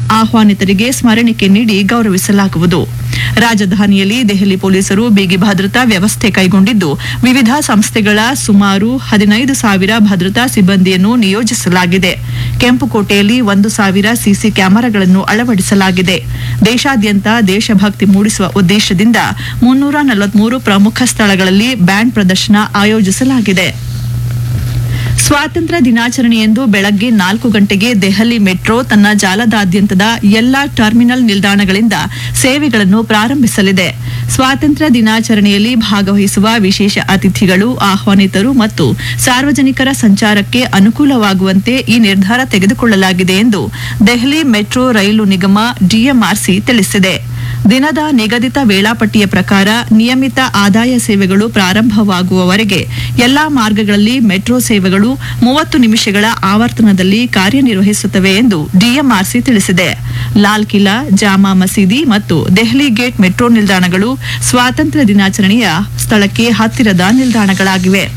ಆಹ್ವಾನಿತರಿಗೆ ಸ್ಮರಣಿಕೆ ನೀಡಿ ಗೌರವಿಸಲಾಗುವುದು ರಾಜಧಾನಿಯಲ್ಲಿ ದೆಹಲಿ ಪೊಲೀಸರು ಬಿಗಿ ಭದ್ರತಾ ವ್ಯವಸ್ಥೆ ಕೈಗೊಂಡಿದ್ದು ವಿವಿಧ ಸಂಸ್ಥೆಗಳ ಸುಮಾರು ಹದಿನೈದು ಸಾವಿರ ಭದ್ರತಾ ಸಿಬ್ಬಂದಿಯನ್ನು ನಿಯೋಜಿಸಲಾಗಿದೆ ಕೆಂಪುಕೋಟೆಯಲ್ಲಿ ಒಂದು ಸಾವಿರ ಸಿಸಿ ಕ್ಯಾಮೆರಾಗಳನ್ನು ಅಳವಡಿಸಲಾಗಿದೆ ದೇಶಾದ್ಯಂತ ದೇಶಭಕ್ತಿ ಮೂಡಿಸುವ ಉದ್ದೇಶದಿಂದ ಮುನ್ನೂರ ನಲವತ್ಮೂರು ಪ್ರಮುಖ ಸ್ಥಳಗಳಲ್ಲಿ ಬ್ಯಾಂಡ್ ಪ್ರದರ್ಶನ ಆಯೋಜಿಸಲಾಗಿದೆ ಸ್ವಾತಂತ್ರ್ಯ ದಿನಾಚರಣೆಯಂದು ಬೆಳಗ್ಗೆ ನಾಲ್ಕು ಗಂಟೆಗೆ ದೆಹಲಿ ಮೆಟ್ರೋ ತನ್ನ ಜಾಲದಾದ್ಯಂತದ ಎಲ್ಲಾ ಟರ್ಮಿನಲ್ ನಿಲ್ದಾಣಗಳಿಂದ ಸೇವೆಗಳನ್ನು ಪ್ರಾರಂಭಿಸಲಿದೆ ಸ್ವಾತಂತ್ರ್ಯ ದಿನಾಚರಣೆಯಲ್ಲಿ ಭಾಗವಹಿಸುವ ವಿಶೇಷ ಅತಿಥಿಗಳು ಆಹ್ವಾನಿತರು ಮತ್ತು ಸಾರ್ವಜನಿಕರ ಸಂಚಾರಕ್ಕೆ ಅನುಕೂಲವಾಗುವಂತೆ ಈ ನಿರ್ಧಾರ ತೆಗೆದುಕೊಳ್ಳಲಾಗಿದೆ ಎಂದು ದೆಹಲಿ ಮೆಟ್ರೋ ರೈಲು ನಿಗಮ ಡಿಎಂಆರ್ಸಿ ತಿಳಿಸಿದೆ ದಿನದ ನಿಗದಿತ ವೇಳಾಪಟ್ಟಿಯ ಪ್ರಕಾರ ನಿಯಮಿತ ಆದಾಯ ಸೇವೆಗಳು ಪ್ರಾರಂಭವಾಗುವವರೆಗೆ ಎಲ್ಲಾ ಮಾರ್ಗಗಳಲ್ಲಿ ಮೆಟ್ರೋ ಸೇವೆಗಳು ಮೂವತ್ತು ನಿಮಿಷಗಳ ಆವರ್ತನದಲ್ಲಿ ಕಾರ್ಯನಿರ್ವಹಿಸುತ್ತವೆ ಎಂದು ಡಿಎಂಆರ್ಸಿ ತಿಳಿಸಿದೆ ಲಾಲ್ ಕಿಲಾ ಜಾಮಾ ಮಸೀದಿ ಮತ್ತು ದೆಹಲಿ ಗೇಟ್ ಮೆಟ್ರೋ ನಿಲ್ದಾಣಗಳು ಸ್ವಾತಂತ್ರ್ಯ ದಿನಾಚರಣೆಯ ಸ್ಥಳಕ್ಕೆ ಹತ್ತಿರದ ನಿಲ್ದಾಣಗಳಾಗಿವೆ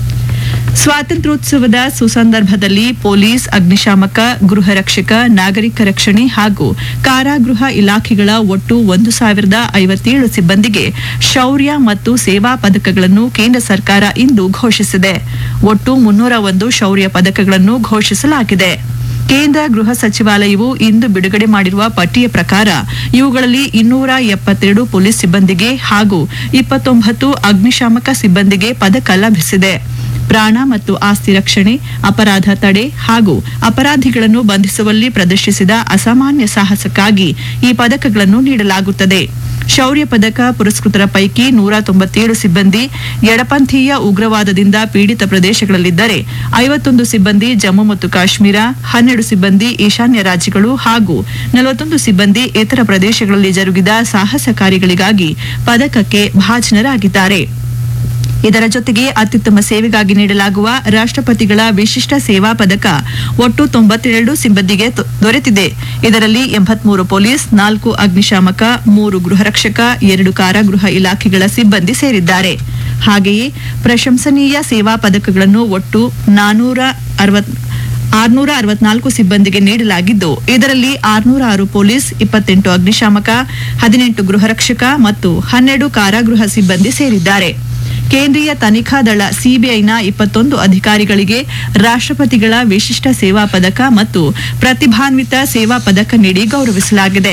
ಸ್ವಾತಂತ್ರ್ಯೋತ್ಸವದ ಸುಸಂದರ್ಭದಲ್ಲಿ ಪೊಲೀಸ್ ಅಗ್ನಿಶಾಮಕ ಗೃಹ ರಕ್ಷಕ ನಾಗರಿಕ ರಕ್ಷಣೆ ಹಾಗೂ ಕಾರಾಗೃಹ ಇಲಾಖೆಗಳ ಒಟ್ಟು ಒಂದು ಸಾವಿರದ ಐವತ್ತೇಳು ಸಿಬ್ಬಂದಿಗೆ ಶೌರ್ಯ ಮತ್ತು ಸೇವಾ ಪದಕಗಳನ್ನು ಕೇಂದ್ರ ಸರ್ಕಾರ ಇಂದು ಘೋಷಿಸಿದೆ ಒಟ್ಟು ಮುನ್ನೂರ ಒಂದು ಶೌರ್ಯ ಪದಕಗಳನ್ನು ಘೋಷಿಸಲಾಗಿದೆ ಕೇಂದ್ರ ಗೃಹ ಸಚಿವಾಲಯವು ಇಂದು ಬಿಡುಗಡೆ ಮಾಡಿರುವ ಪಟ್ಟಿಯ ಪ್ರಕಾರ ಇವುಗಳಲ್ಲಿ ಇನ್ನೂರ ಎಪ್ಪತ್ತೆರಡು ಪೊಲೀಸ್ ಸಿಬ್ಬಂದಿಗೆ ಹಾಗೂ ಇಪ್ಪತ್ತೊಂಬತ್ತು ಅಗ್ನಿಶಾಮಕ ಸಿಬ್ಬಂದಿಗೆ ಪದಕ ಲಭಿಸಿದೆ ಪ್ರಾಣ ಮತ್ತು ಆಸ್ತಿ ರಕ್ಷಣೆ ಅಪರಾಧ ತಡೆ ಹಾಗೂ ಅಪರಾಧಿಗಳನ್ನು ಬಂಧಿಸುವಲ್ಲಿ ಪ್ರದರ್ಶಿಸಿದ ಅಸಾಮಾನ್ಯ ಸಾಹಸಕ್ಕಾಗಿ ಈ ಪದಕಗಳನ್ನು ನೀಡಲಾಗುತ್ತದೆ ಶೌರ್ಯ ಪದಕ ಪುರಸ್ಕೃತರ ಪೈಕಿ ನೂರ ತೊಂಬತ್ತೇಳು ಸಿಬ್ಬಂದಿ ಎಡಪಂಥೀಯ ಉಗ್ರವಾದದಿಂದ ಪೀಡಿತ ಪ್ರದೇಶಗಳಲ್ಲಿದ್ದರೆ ಐವತ್ತೊಂದು ಸಿಬ್ಬಂದಿ ಜಮ್ಮು ಮತ್ತು ಕಾಶ್ಮೀರ ಹನ್ನೆರಡು ಸಿಬ್ಬಂದಿ ಈಶಾನ್ಯ ರಾಜ್ಯಗಳು ಹಾಗೂ ನಲವತ್ತೊಂದು ಸಿಬ್ಬಂದಿ ಇತರ ಪ್ರದೇಶಗಳಲ್ಲಿ ಜರುಗಿದ ಸಾಹಸ ಕಾರ್ಯಗಳಿಗಾಗಿ ಪದಕಕ್ಕೆ ಭಾಜನರಾಗಿದ್ದಾರೆ ಇದರ ಜೊತೆಗೆ ಅತ್ಯುತ್ತಮ ಸೇವೆಗಾಗಿ ನೀಡಲಾಗುವ ರಾಷ್ಟ್ರಪತಿಗಳ ವಿಶಿಷ್ಟ ಸೇವಾ ಪದಕ ಒಟ್ಟು ತೊಂಬತ್ತೆರಡು ಸಿಬ್ಬಂದಿಗೆ ದೊ- ದೊರೆತಿದೆ ಇದರಲ್ಲಿ ಎಂಬತ್ಮೂರು ಪೊಲೀಸ್ ನಾಲ್ಕು ಅಗ್ನಿಶಾಮಕ ಮೂರು ಗೃಹರಕ್ಷಕ ಎರಡು ಕಾರಾಗೃಹ ಇಲಾಖೆಗಳ ಸಿಬ್ಬಂದಿ ಸೇರಿದ್ದಾರೆ ಹಾಗೆಯೇ ಪ್ರಶಂಸನೀಯ ಸೇವಾ ಪದಕಗಳನ್ನು ಒಟ್ಟು ನಾನೂರ ಅರವತ್ ಆರ್ನೂರ ಅರವತ್ನಾಲ್ಕು ಸಿಬ್ಬಂದಿಗೆ ನೀಡಲಾಗಿದ್ದು ಇದರಲ್ಲಿ ಆರ್ನೂರ ಆರು ಪೊಲೀಸ್ ಇಪ್ಪತ್ತೆಂಟು ಅಗ್ನಿಶಾಮಕ ಹದಿನೆಂಟು ಗೃಹರಕ್ಷಕ ಮತ್ತು ಹನ್ನೆರಡು ಕಾರಾಗೃಹ ಸಿಬ್ಬಂದಿ ಸೇರಿದ್ದಾರೆ ಕೇಂದ್ರೀಯ ತನಿಖಾ ದಳ ಸಿಬಿಐನ ಇಪ್ಪತ್ತೊಂದು ಅಧಿಕಾರಿಗಳಿಗೆ ರಾಷ್ಟ್ರಪತಿಗಳ ವಿಶಿಷ್ಟ ಸೇವಾ ಪದಕ ಮತ್ತು ಪ್ರತಿಭಾನ್ವಿತ ಸೇವಾ ಪದಕ ನೀಡಿ ಗೌರವಿಸಲಾಗಿದೆ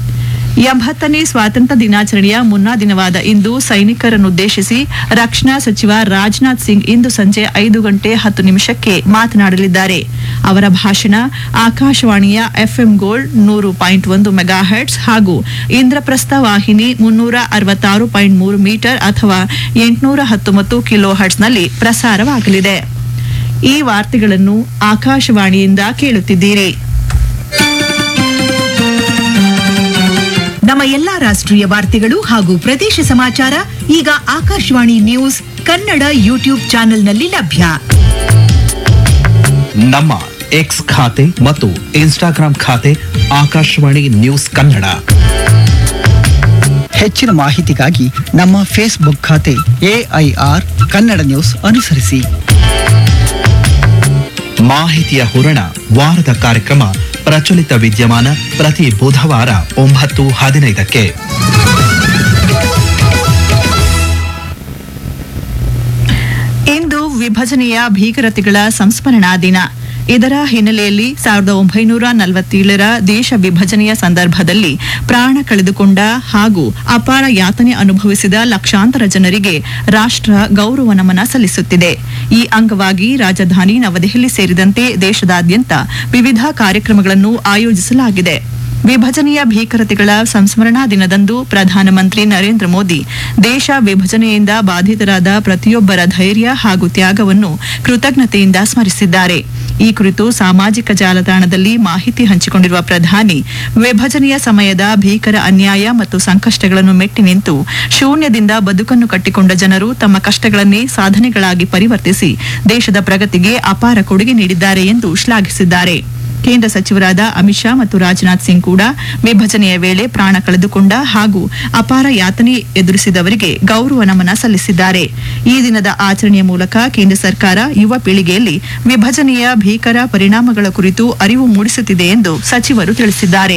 ಎಂಬತ್ತನೇ ಸ್ವಾತಂತ್ರ್ಯ ದಿನಾಚರಣೆಯ ಮುನ್ನಾ ದಿನವಾದ ಇಂದು ಸೈನಿಕರನ್ನುದ್ದೇಶಿಸಿ ರಕ್ಷಣಾ ಸಚಿವ ರಾಜನಾಥ್ ಸಿಂಗ್ ಇಂದು ಸಂಜೆ ಐದು ಗಂಟೆ ಹತ್ತು ನಿಮಿಷಕ್ಕೆ ಮಾತನಾಡಲಿದ್ದಾರೆ ಅವರ ಭಾಷಣ ಆಕಾಶವಾಣಿಯ ಎಫ್ಎಂ ಗೋಲ್ಡ್ ನೂರು ಪಾಯಿಂಟ್ ಒಂದು ಮೆಗಾಹೆಟ್ಸ್ ಹಾಗೂ ಇಂದ್ರಪ್ರಸ್ಥ ವಾಹಿನಿ ಮುನ್ನೂರ ಅರವತ್ತಾರು ಪಾಯಿಂಟ್ ಮೂರು ಮೀಟರ್ ಅಥವಾ ಎಂಟುನೂರ ಹತ್ತೊಂಬತ್ತು ಕಿಲೋ ಹರ್ಟ್ಸ್ನಲ್ಲಿ ಪ್ರಸಾರವಾಗಲಿದೆ ಈ ವಾರ್ತೆಗಳನ್ನು ಆಕಾಶವಾಣಿಯಿಂದ ಕೇಳುತ್ತಿದ್ದೀರಿ ನಮ್ಮ ಎಲ್ಲಾ ರಾಷ್ಟ್ರೀಯ ವಾರ್ತೆಗಳು ಹಾಗೂ ಪ್ರದೇಶ ಸಮಾಚಾರ ಈಗ ಆಕಾಶವಾಣಿ ನ್ಯೂಸ್ ಕನ್ನಡ ಯೂಟ್ಯೂಬ್ ಚಾನೆಲ್ನಲ್ಲಿ ಲಭ್ಯ ನಮ್ಮ ಎಕ್ಸ್ ಖಾತೆ ಮತ್ತು ಇನ್ಸ್ಟಾಗ್ರಾಂ ಖಾತೆ ಆಕಾಶವಾಣಿ ನ್ಯೂಸ್ ಕನ್ನಡ ಹೆಚ್ಚಿನ ಮಾಹಿತಿಗಾಗಿ ನಮ್ಮ ಫೇಸ್ಬುಕ್ ಖಾತೆ ಎಐಆರ್ ಕನ್ನಡ ನ್ಯೂಸ್ ಅನುಸರಿಸಿ ಮಾಹಿತಿಯ ಹೂರಣ ವಾರದ ಕಾರ್ಯಕ್ರಮ ಪ್ರಚಲಿತ ವಿದ್ಯಮಾನ ಪ್ರತಿ ಬುಧವಾರ ಒಂಬತ್ತು ಹದಿನೈದಕ್ಕೆ ಇಂದು ವಿಭಜನೆಯ ಭೀಕರತೆಗಳ ಸಂಸ್ಮರಣಾ ದಿನ ಇದರ ಹಿನ್ನೆಲೆಯಲ್ಲಿ ಸಾವಿರದ ಒಂಬೈನೂರ ನಲವತ್ತೇಳರ ದೇಶ ವಿಭಜನೆಯ ಸಂದರ್ಭದಲ್ಲಿ ಪ್ರಾಣ ಕಳೆದುಕೊಂಡ ಹಾಗೂ ಅಪಾರ ಯಾತನೆ ಅನುಭವಿಸಿದ ಲಕ್ಷಾಂತರ ಜನರಿಗೆ ರಾಷ್ಟ್ರ ಗೌರವ ನಮನ ಸಲ್ಲಿಸುತ್ತಿದೆ ಈ ಅಂಗವಾಗಿ ರಾಜಧಾನಿ ನವದೆಹಲಿ ಸೇರಿದಂತೆ ದೇಶದಾದ್ಯಂತ ವಿವಿಧ ಕಾರ್ಯಕ್ರಮಗಳನ್ನು ಆಯೋಜಿಸಲಾಗಿದೆ ವಿಭಜನೆಯ ಭೀಕರತೆಗಳ ಸಂಸ್ಮರಣಾ ದಿನದಂದು ಪ್ರಧಾನಮಂತ್ರಿ ನರೇಂದ್ರ ಮೋದಿ ದೇಶ ವಿಭಜನೆಯಿಂದ ಬಾಧಿತರಾದ ಪ್ರತಿಯೊಬ್ಬರ ಧೈರ್ಯ ಹಾಗೂ ತ್ಯಾಗವನ್ನು ಕೃತಜ್ಞತೆಯಿಂದ ಸ್ಮರಿಸಿದ್ದಾರೆ ಈ ಕುರಿತು ಸಾಮಾಜಿಕ ಜಾಲತಾಣದಲ್ಲಿ ಮಾಹಿತಿ ಹಂಚಿಕೊಂಡಿರುವ ಪ್ರಧಾನಿ ವಿಭಜನೆಯ ಸಮಯದ ಭೀಕರ ಅನ್ಯಾಯ ಮತ್ತು ಸಂಕಷ್ಟಗಳನ್ನು ಮೆಟ್ಟಿ ನಿಂತು ಶೂನ್ಯದಿಂದ ಬದುಕನ್ನು ಕಟ್ಟಿಕೊಂಡ ಜನರು ತಮ್ಮ ಕಷ್ಟಗಳನ್ನೇ ಸಾಧನೆಗಳಾಗಿ ಪರಿವರ್ತಿಸಿ ದೇಶದ ಪ್ರಗತಿಗೆ ಅಪಾರ ಕೊಡುಗೆ ನೀಡಿದ್ದಾರೆ ಎಂದು ಶ್ಲಾಘಿಸಿದ್ದಾರೆ ಕೇಂದ್ರ ಸಚಿವರಾದ ಅಮಿತ್ ಶಾ ಮತ್ತು ರಾಜನಾಥ್ ಸಿಂಗ್ ಕೂಡ ವಿಭಜನೆಯ ವೇಳೆ ಪ್ರಾಣ ಕಳೆದುಕೊಂಡ ಹಾಗೂ ಅಪಾರ ಯಾತನೆ ಎದುರಿಸಿದವರಿಗೆ ಗೌರವ ನಮನ ಸಲ್ಲಿಸಿದ್ದಾರೆ ಈ ದಿನದ ಆಚರಣೆಯ ಮೂಲಕ ಕೇಂದ್ರ ಸರ್ಕಾರ ಯುವ ಪೀಳಿಗೆಯಲ್ಲಿ ವಿಭಜನೆಯ ಭೀಕರ ಪರಿಣಾಮಗಳ ಕುರಿತು ಅರಿವು ಮೂಡಿಸುತ್ತಿದೆ ಎಂದು ಸಚಿವರು ತಿಳಿಸಿದ್ದಾರೆ